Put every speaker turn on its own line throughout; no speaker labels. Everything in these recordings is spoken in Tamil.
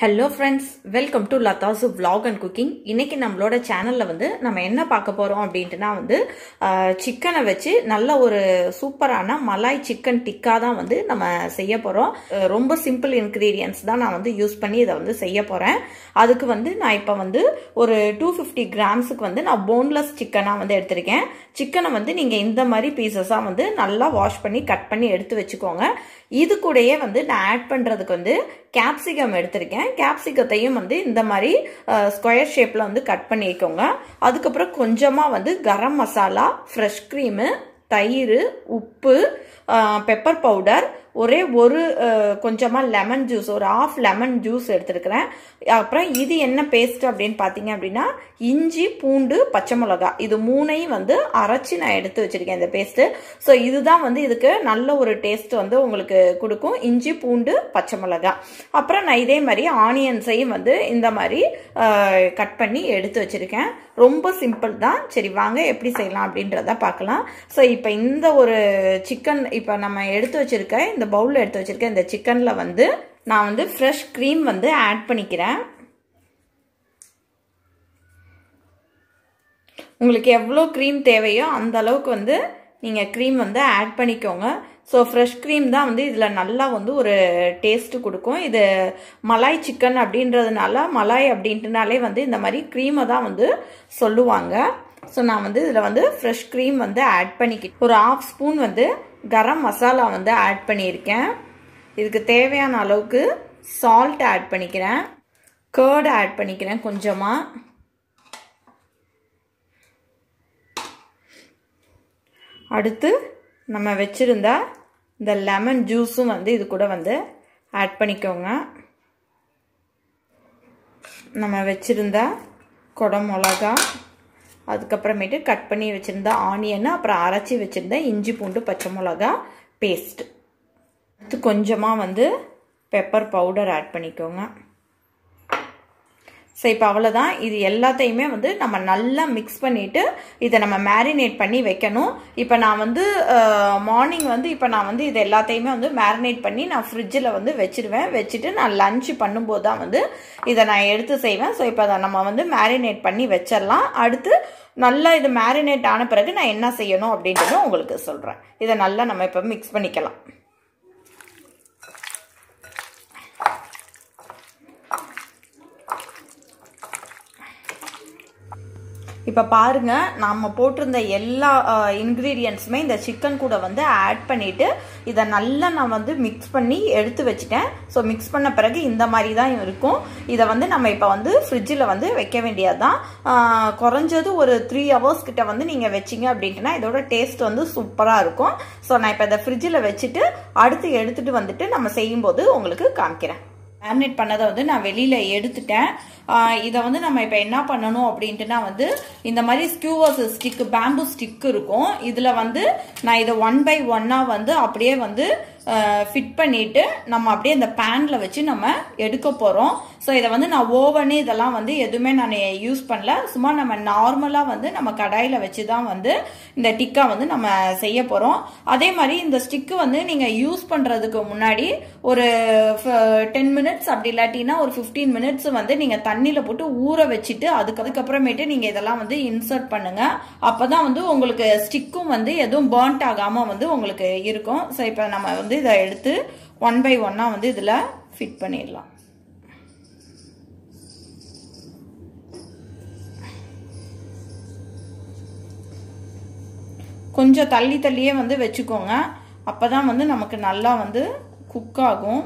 hello friends welcome to Latha's vlog and cooking இன்னைக்கு நம்மளோட சேனலில் வந்து நம்ம என்ன பார்க்க போகிறோம் அப்படின்ட்டுனா வந்து சிக்கனை வச்சு நல்ல ஒரு சூப்பரான மலாய் சிக்கன் டிக்கா தான் வந்து நம்ம செய்ய போகிறோம் ரொம்ப சிம்பிள் இன்க்ரீடியன்ஸ் தான் நான் வந்து யூஸ் பண்ணி இதை வந்து செய்ய போகிறேன் அதுக்கு வந்து நான் இப்போ வந்து ஒரு டூ ஃபிஃப்டி கிராம்ஸுக்கு வந்து நான் போன்லெஸ் சிக்கனாக வந்து எடுத்திருக்கேன் சிக்கனை வந்து நீங்கள் இந்த மாதிரி பீசஸாக வந்து நல்லா வாஷ் பண்ணி கட் பண்ணி எடுத்து வச்சுக்கோங்க இது கூடயே வந்து நான் ஆட் பண்ணுறதுக்கு வந்து கேப்சிகம் எடுத்திருக்கேன் கேப்சிகத்தையும் வந்து இந்த மாதிரி ஸ்கொயர் ஷேப்பில் வந்து கட் பண்ணிக்கோங்க அதுக்கப்புறம் கொஞ்சமாக வந்து கரம் மசாலா ஃப்ரெஷ் க்ரீமு தயிர் உப்பு பெப்பர் பவுடர் ஒரே ஒரு கொஞ்சமாக லெமன் ஜூஸ் ஒரு ஆஃப் லெமன் ஜூஸ் எடுத்துருக்கிறேன் அப்புறம் இது என்ன பேஸ்ட் அப்படின்னு பார்த்தீங்க அப்படின்னா இஞ்சி பூண்டு பச்சை மிளகா இது மூணையும் வந்து அரைச்சி நான் எடுத்து வச்சிருக்கேன் இந்த பேஸ்ட்டு ஸோ இதுதான் வந்து இதுக்கு நல்ல ஒரு டேஸ்ட் வந்து உங்களுக்கு கொடுக்கும் இஞ்சி பூண்டு பச்சை மிளகா அப்புறம் நான் இதே மாதிரி ஆனியன்ஸையும் வந்து இந்த மாதிரி கட் பண்ணி எடுத்து வச்சிருக்கேன் ரொம்ப சிம்பிள் தான் சரி வாங்க எப்படி செய்யலாம் அப்படின்றத பார்க்கலாம் ஸோ இப்போ இந்த ஒரு சிக்கன் இப்போ நம்ம எடுத்து வச்சிருக்க இந்த பவுலில் எடுத்து வச்சிருக்க இந்த சிக்கனில் வந்து நான் வந்து ஃப்ரெஷ் க்ரீம் வந்து ஆட் பண்ணிக்கிறேன் உங்களுக்கு எவ்வளோ க்ரீம் தேவையோ அந்த அளவுக்கு வந்து நீங்கள் க்ரீம் வந்து ஆட் பண்ணிக்கோங்க ஸோ ஃப்ரெஷ் க்ரீம் தான் வந்து இதில் நல்லா வந்து ஒரு டேஸ்ட்டு கொடுக்கும் இது மலாய் சிக்கன் அப்படின்றதுனால மலாய் அப்படின்ட்டுனாலே வந்து இந்த மாதிரி க்ரீமை தான் வந்து சொல்லுவாங்க ஸோ நான் வந்து இதில் வந்து ஃப்ரெஷ் க்ரீம் வந்து ஆட் பண்ணிக்கிட்டு ஒரு ஆஃப் ஸ்பூன் வந்து கரம் மசாலா வந்து ஆட் பண்ணியிருக்கேன் இதுக்கு தேவையான அளவுக்கு சால்ட் ஆட் பண்ணிக்கிறேன் கேர்டு ஆட் பண்ணிக்கிறேன் கொஞ்சமாக அடுத்து நம்ம வச்சுருந்த இந்த லெமன் ஜூஸும் வந்து இது கூட வந்து ஆட் பண்ணிக்கோங்க நம்ம வச்சுருந்த கொடை மிளகா அதுக்கப்புறமேட்டு கட் பண்ணி வச்சுருந்த ஆனியன் அப்புறம் அரைச்சி வச்சுருந்த இஞ்சி பூண்டு பச்சை மிளகா பேஸ்ட் அடுத்து கொஞ்சமாக வந்து பெப்பர் பவுடர் ஆட் பண்ணிக்கோங்க ஸோ இப்போ அவ்வளோதான் இது எல்லாத்தையுமே வந்து நம்ம நல்லா மிக்ஸ் பண்ணிவிட்டு இதை நம்ம மேரினேட் பண்ணி வைக்கணும் இப்போ நான் வந்து மார்னிங் வந்து இப்போ நான் வந்து இது எல்லாத்தையுமே வந்து மேரினேட் பண்ணி நான் ஃப்ரிட்ஜில் வந்து வச்சுருவேன் வச்சுட்டு நான் லஞ்ச் பண்ணும்போது தான் வந்து இதை நான் எடுத்து செய்வேன் ஸோ இப்போ அதை நம்ம வந்து மேரினேட் பண்ணி வச்சிடலாம் அடுத்து நல்லா இது மேரினேட் ஆன பிறகு நான் என்ன செய்யணும் அப்படின்றத உங்களுக்கு சொல்கிறேன் இதை நல்லா நம்ம இப்போ மிக்ஸ் பண்ணிக்கலாம் இப்போ பாருங்க நம்ம போட்டிருந்த எல்லா இன்க்ரீடியன்ஸுமே இந்த சிக்கன் கூட வந்து ஆட் பண்ணிட்டு இதை நல்லா நான் வந்து மிக்ஸ் பண்ணி எடுத்து வச்சுட்டேன் ஸோ மிக்ஸ் பண்ண பிறகு இந்த மாதிரி தான் இருக்கும் இதை வந்து நம்ம இப்போ வந்து ஃப்ரிட்ஜில் வந்து வைக்க வேண்டியதுதான் குறைஞ்சது ஒரு த்ரீ ஹவர்ஸ் கிட்ட வந்து நீங்கள் வச்சிங்க அப்படின்ட்டுனா இதோட டேஸ்ட் வந்து சூப்பராக இருக்கும் ஸோ நான் இப்போ இதை ஃப்ரிட்ஜில் வச்சுட்டு அடுத்து எடுத்துகிட்டு வந்துட்டு நம்ம செய்யும்போது உங்களுக்கு காமிக்கிறேன் மேரினேட் பண்ணதை வந்து நான் வெளியில் எடுத்துட்டேன் இதை வந்து நம்ம இப்போ என்ன பண்ணணும் அப்படின்ட்டுனா வந்து இந்த மாதிரி ஸ்கியூவர்ஸ் ஸ்டிக்கு பேம்பு ஸ்டிக் இருக்கும் இதில் வந்து நான் இதை ஒன் பை ஒன்னாக வந்து அப்படியே வந்து ஃபிட் பண்ணிட்டு நம்ம அப்படியே இந்த பேனில் வச்சு நம்ம எடுக்க போகிறோம் ஸோ இதை வந்து நான் ஓவனு இதெல்லாம் வந்து எதுவுமே நான் யூஸ் பண்ணல சும்மா நம்ம நார்மலாக வந்து நம்ம கடாயில் வச்சு தான் வந்து இந்த டிக்கா வந்து நம்ம செய்ய போகிறோம் அதே மாதிரி இந்த ஸ்டிக்கு வந்து நீங்கள் யூஸ் பண்ணுறதுக்கு முன்னாடி ஒரு டென் மினிட்ஸ் அப்படி இல்லாட்டினா ஒரு ஃபிஃப்டீன் மினிட்ஸ் வந்து நீங்கள் தண்ணியில் போட்டு ஊற வச்சுட்டு அதுக்கு அதுக்கப்புறமேட்டு நீங்கள் இதெல்லாம் வந்து இன்சர்ட் பண்ணுங்கள் அப்போ தான் வந்து உங்களுக்கு ஸ்டிக்கும் வந்து எதுவும் பேர்ன்ட் ஆகாமல் வந்து உங்களுக்கு இருக்கும் ஸோ இப்போ நம்ம வந்து இதை எடுத்து ஒன் பை ஒன்னாக வந்து இதில் ஃபிட் பண்ணிடலாம் கொஞ்சம் தள்ளி தள்ளியே வந்து வச்சுக்கோங்க அப்போ தான் வந்து நமக்கு நல்லா வந்து குக் ஆகும்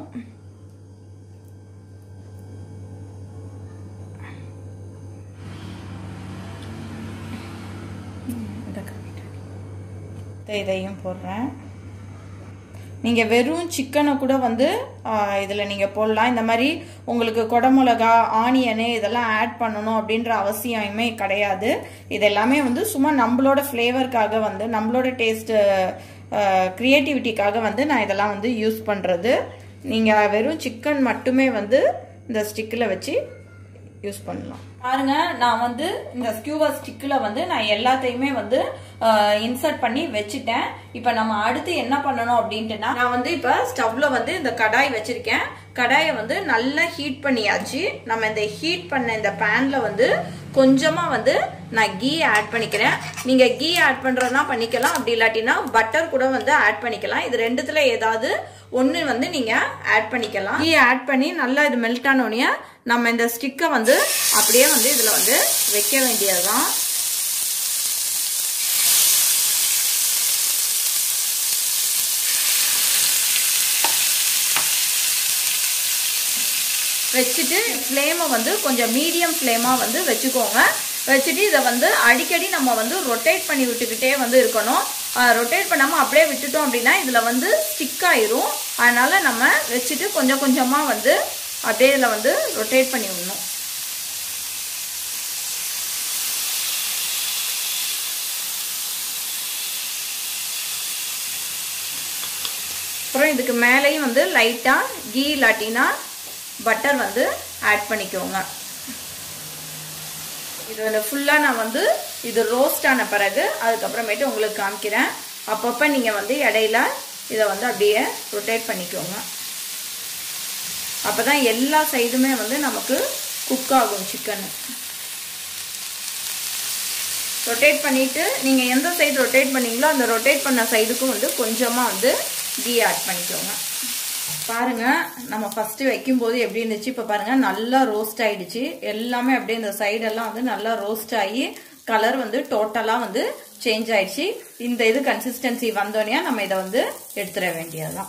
இதையும் போடுறேன் நீங்கள் வெறும் சிக்கனை கூட வந்து இதில் நீங்கள் போடலாம் இந்த மாதிரி உங்களுக்கு கொடமிளகா ஆனியனு இதெல்லாம் ஆட் பண்ணணும் அப்படின்ற அவசியமே கிடையாது இது எல்லாமே வந்து சும்மா நம்மளோட ஃப்ளேவருக்காக வந்து நம்மளோட டேஸ்ட்டு க்ரியேட்டிவிட்டிக்காக வந்து நான் இதெல்லாம் வந்து யூஸ் பண்ணுறது நீங்கள் வெறும் சிக்கன் மட்டுமே வந்து இந்த ஸ்டிக்கில் வச்சு யூஸ் பண்ணலாம் பாருங்க நான் வந்து இந்த ஸ்கியூவர் ஸ்டிக்கில் வந்து நான் எல்லாத்தையுமே வந்து இன்சர்ட் பண்ணி வச்சுட்டேன் இப்போ நம்ம அடுத்து என்ன பண்ணணும் அப்படின்ட்டுனா நான் வந்து இப்போ ஸ்டவ்ல வந்து இந்த கடாய் வச்சிருக்கேன் கடாயை வந்து நல்லா ஹீட் பண்ணியாச்சு நம்ம இந்த ஹீட் பண்ண இந்த பேன்ல வந்து கொஞ்சமா வந்து நான் கீ ஆட் பண்ணிக்கிறேன் நீங்க கீ ஆட் பண்றதுனா பண்ணிக்கலாம் அப்படி இல்லாட்டினா பட்டர் கூட வந்து ஆட் பண்ணிக்கலாம் இது ரெண்டுத்துல ஏதாவது ஒன்று வந்து நீங்க ஆட் பண்ணிக்கலாம் கீ ஆட் பண்ணி நல்லா இது மெல்ட் ஆனோடனே நம்ம இந்த ஸ்டிக்கை வந்து அப்படியே வந்து இதுல வந்து வைக்க வேண்டியதுதான் வச்சுட்டு ஃப்ளேமை வந்து கொஞ்சம் மீடியம் ஃப்ளேமாக வந்து வச்சுக்கோங்க வச்சுட்டு இதை வந்து அடிக்கடி நம்ம வந்து ரொட்டேட் பண்ணி விட்டுக்கிட்டே வந்து இருக்கணும் ரொட்டேட் பண்ணாமல் அப்படியே விட்டுட்டோம் அப்படின்னா இதில் வந்து ஸ்டிக் ஆயிரும் அதனால் நம்ம வச்சுட்டு கொஞ்சம் கொஞ்சமாக வந்து அப்படியே இதில் வந்து ரொட்டேட் பண்ணி விடணும் அப்புறம் இதுக்கு மேலேயும் வந்து லைட்டாக கீ இல்லாட்டினா பட்டர் வந்து ஆட் பண்ணிக்கோங்க இது வந்து ஃபுல்லாக நான் வந்து இது ரோஸ்ட் ஆன பிறகு அதுக்கப்புறமேட்டு உங்களுக்கு காமிக்கிறேன் அப்பப்போ நீங்கள் வந்து இடையில இதை வந்து அப்படியே ரொட்டேட் பண்ணிக்கோங்க அப்போ தான் எல்லா சைடுமே வந்து நமக்கு குக் ஆகும் சிக்கன் ரொட்டேட் பண்ணிவிட்டு நீங்கள் எந்த சைடு ரொட்டேட் பண்ணீங்களோ அந்த ரொட்டேட் பண்ண சைடுக்கும் வந்து கொஞ்சமாக வந்து கீ ஆட் பண்ணிக்கோங்க பாருங்க நம்ம ஃபர்ஸ்ட் வைக்கும் போது எப்படி இருந்துச்சு இப்ப பாருங்க நல்லா ரோஸ்ட் ஆயிடுச்சு எல்லாமே அப்படியே இந்த சைடெல்லாம் வந்து நல்லா ரோஸ்ட் ஆகி கலர் வந்து டோட்டலா வந்து சேஞ்ச் ஆயிடுச்சு இந்த இது கன்சிஸ்டன்சி வந்தோடனே நம்ம இதை வந்து எடுத்துட வேண்டியதுதான்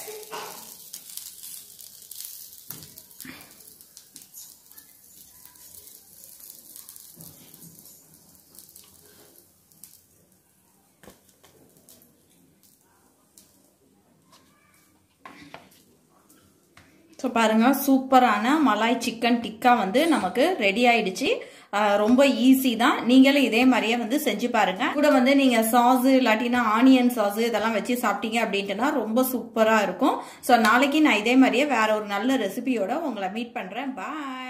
ஸோ பாருங்கள் சூப்பரான மலாய் சிக்கன் டிக்கா வந்து நமக்கு ரெடி ஆயிடுச்சு ரொம்ப ஈஸி தான் நீங்களும் இதே மாதிரியே வந்து செஞ்சு பாருங்க கூட வந்து நீங்க சாஸ் இல்லாட்டினா ஆனியன் சாஸ் இதெல்லாம் வச்சு சாப்பிட்டீங்க அப்படின்ட்டுனா ரொம்ப சூப்பரா இருக்கும் ஸோ நாளைக்கு நான் இதே மாதிரியே வேற ஒரு நல்ல ரெசிபியோட உங்களை மீட் பண்றேன் பாய்